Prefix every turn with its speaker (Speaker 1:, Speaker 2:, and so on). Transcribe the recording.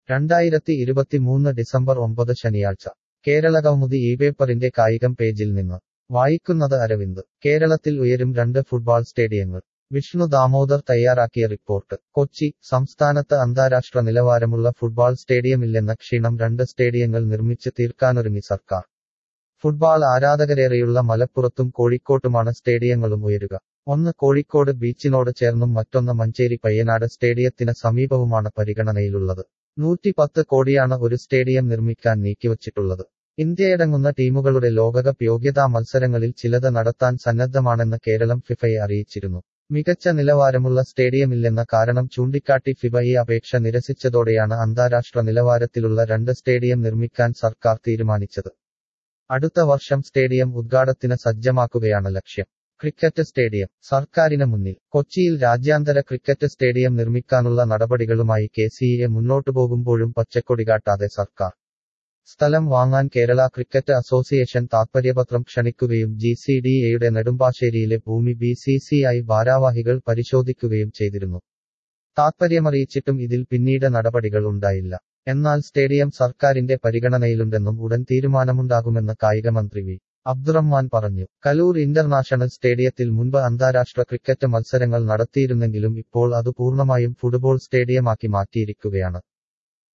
Speaker 1: രണ്ടായിരത്തി ഇരുപത്തിമൂന്ന് ഡിസംബർ ഒമ്പത് ശനിയാഴ്ച കേരളകൗമുദി ഈ പേപ്പറിന്റെ കായികം പേജിൽ നിന്ന് വായിക്കുന്നത് അരവിന്ദ് കേരളത്തിൽ ഉയരും രണ്ട് ഫുട്ബോൾ സ്റ്റേഡിയങ്ങൾ വിഷ്ണു ദാമോദർ തയ്യാറാക്കിയ റിപ്പോർട്ട് കൊച്ചി സംസ്ഥാനത്ത് അന്താരാഷ്ട്ര നിലവാരമുള്ള ഫുട്ബോൾ സ്റ്റേഡിയമില്ലെന്ന ക്ഷീണം രണ്ട് സ്റ്റേഡിയങ്ങൾ നിർമ്മിച്ച് തീർക്കാനൊരുങ്ങി സർക്കാർ ഫുട്ബോൾ ആരാധകരേറെയുള്ള മലപ്പുറത്തും കോഴിക്കോട്ടുമാണ് സ്റ്റേഡിയങ്ങളും ഉയരുക ഒന്ന് കോഴിക്കോട് ബീച്ചിനോട് ചേർന്നും മറ്റൊന്ന് മഞ്ചേരി പയ്യനാട് സ്റ്റേഡിയത്തിന് സമീപവുമാണ് പരിഗണനയിലുള്ളത് നൂറ്റി പത്ത് കോടിയാണ് ഒരു സ്റ്റേഡിയം നിർമ്മിക്കാൻ നീക്കിവച്ചിട്ടുള്ളത് ഇന്ത്യയടങ്ങുന്ന ടീമുകളുടെ ലോകകപ്പ് യോഗ്യതാ മത്സരങ്ങളിൽ ചിലത് നടത്താൻ സന്നദ്ധമാണെന്ന് കേരളം ഫിഫയെ അറിയിച്ചിരുന്നു മികച്ച നിലവാരമുള്ള സ്റ്റേഡിയമില്ലെന്ന കാരണം ചൂണ്ടിക്കാട്ടി ഫിഫ ഈ അപേക്ഷ നിരസിച്ചതോടെയാണ് അന്താരാഷ്ട്ര നിലവാരത്തിലുള്ള രണ്ട് സ്റ്റേഡിയം നിർമ്മിക്കാൻ സർക്കാർ തീരുമാനിച്ചത് അടുത്ത വർഷം സ്റ്റേഡിയം ഉദ്ഘാടനത്തിന് സജ്ജമാക്കുകയാണ് ലക്ഷ്യം ക്രിക്കറ്റ് സ്റ്റേഡിയം സർക്കാരിന് മുന്നിൽ കൊച്ചിയിൽ രാജ്യാന്തര ക്രിക്കറ്റ് സ്റ്റേഡിയം നിർമ്മിക്കാനുള്ള നടപടികളുമായി കെ സിഇഎ മുന്നോട്ടു പോകുമ്പോഴും പച്ചക്കൊടി കാട്ടാതെ സർക്കാർ സ്ഥലം വാങ്ങാൻ കേരള ക്രിക്കറ്റ് അസോസിയേഷൻ താത്പര്യപത്രം ക്ഷണിക്കുകയും ജി സി ഡി എയുടെ നെടുമ്പാശ്ശേരിയിലെ ഭൂമി ബി സി സി ഐ ഭാരാവാഹികൾ പരിശോധിക്കുകയും ചെയ്തിരുന്നു താത്പര്യമറിയിച്ചിട്ടും ഇതിൽ പിന്നീട് നടപടികൾ ഉണ്ടായില്ല എന്നാൽ സ്റ്റേഡിയം സർക്കാരിന്റെ പരിഗണനയിലുണ്ടെന്നും ഉടൻ തീരുമാനമുണ്ടാകുമെന്ന് കായികമന്ത്രി വി അബ്ദുറഹ്മാൻ പറഞ്ഞു കലൂർ ഇന്റർനാഷണൽ സ്റ്റേഡിയത്തിൽ മുൻപ് അന്താരാഷ്ട്ര ക്രിക്കറ്റ് മത്സരങ്ങൾ നടത്തിയിരുന്നെങ്കിലും ഇപ്പോൾ അത് പൂർണ്ണമായും ഫുട്ബോൾ സ്റ്റേഡിയമാക്കി മാറ്റിയിരിക്കുകയാണ്